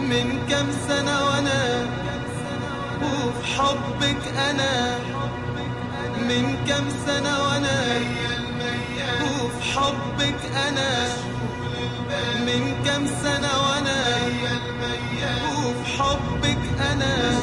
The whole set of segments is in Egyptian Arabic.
من كام سنة وانا وفي حبك انا من كام سنة وانا وفي حبك انا من كام سنة وانا وفي حبك انا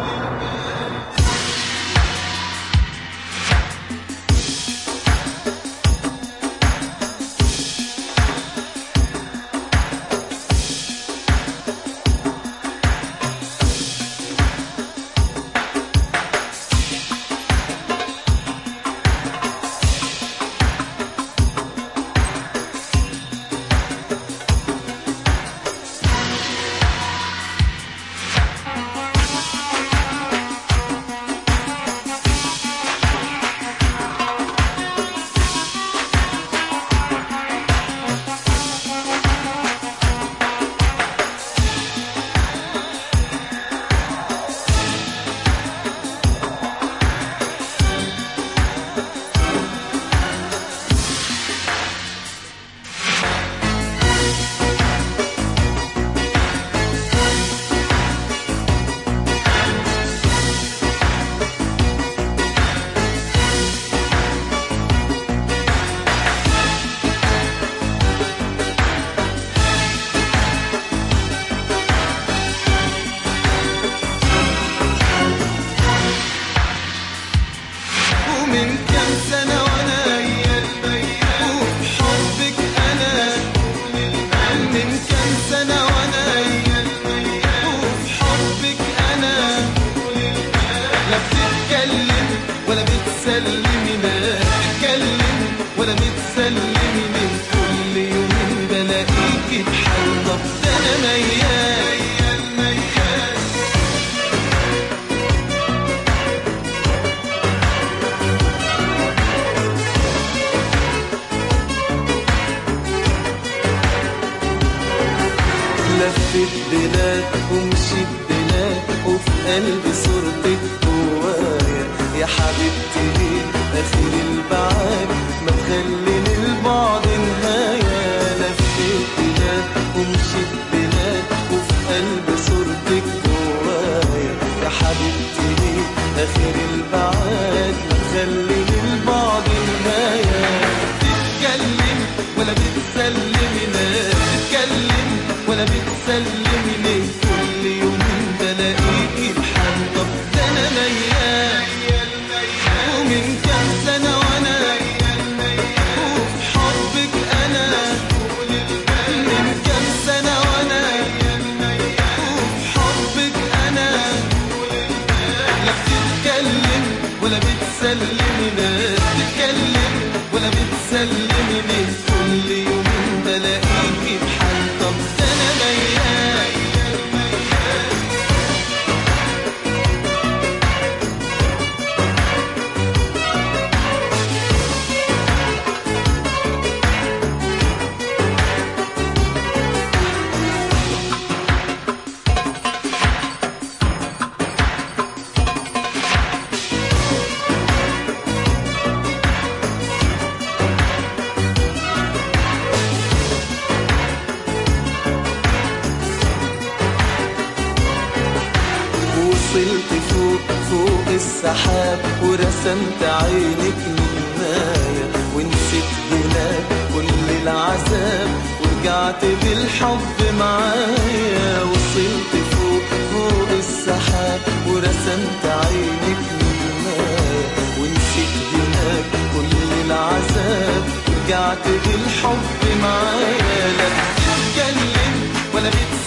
ومن كام سنة وانا وفي حبك انا من كام سنة وانا وفي حبك انا لا بتتكلم ولا بتسلمي لا بتتكلم ولا بتسلمي من كل يوم بلاقيكي بحال طب ده انا ميال ميال لفت بلاد ومشيت بلاد وفي قلبي صورتك جوايا يا حبيبتي ليه اخر البعاد ما تخليني البعد نهاية لفت بلاد ومشيت بلاد وفي قلبي صورتك جوايا يا حبيبتي ليه اخر البعاد ما تخليني البعد نهاية بتتكلم ولا بتسلمي لا بتتكلم ولا بتسلمي ليه كل يوم بلاقيكي بحال طب ده انا ميال ومن كام سنة وانا وفي حبك انا من كام سنة وانا وفي حبك انا لا بتتكلم ولا بتسلمي لا بتتكلم ولا بتسلمي ليه كل يوم بلاقيكي بحال طب ده انا ميال وصلت فوق فوق السحاب ورسمت عينك نجماية ونسيت هناك كل العذاب ورجعت بالحب معايا وصلت فوق فوق السحاب ورسمت عينك نجماية ونسيت هناك كل العذاب ورجعت بالحب معايا لا بتتكلم ولا بتسلم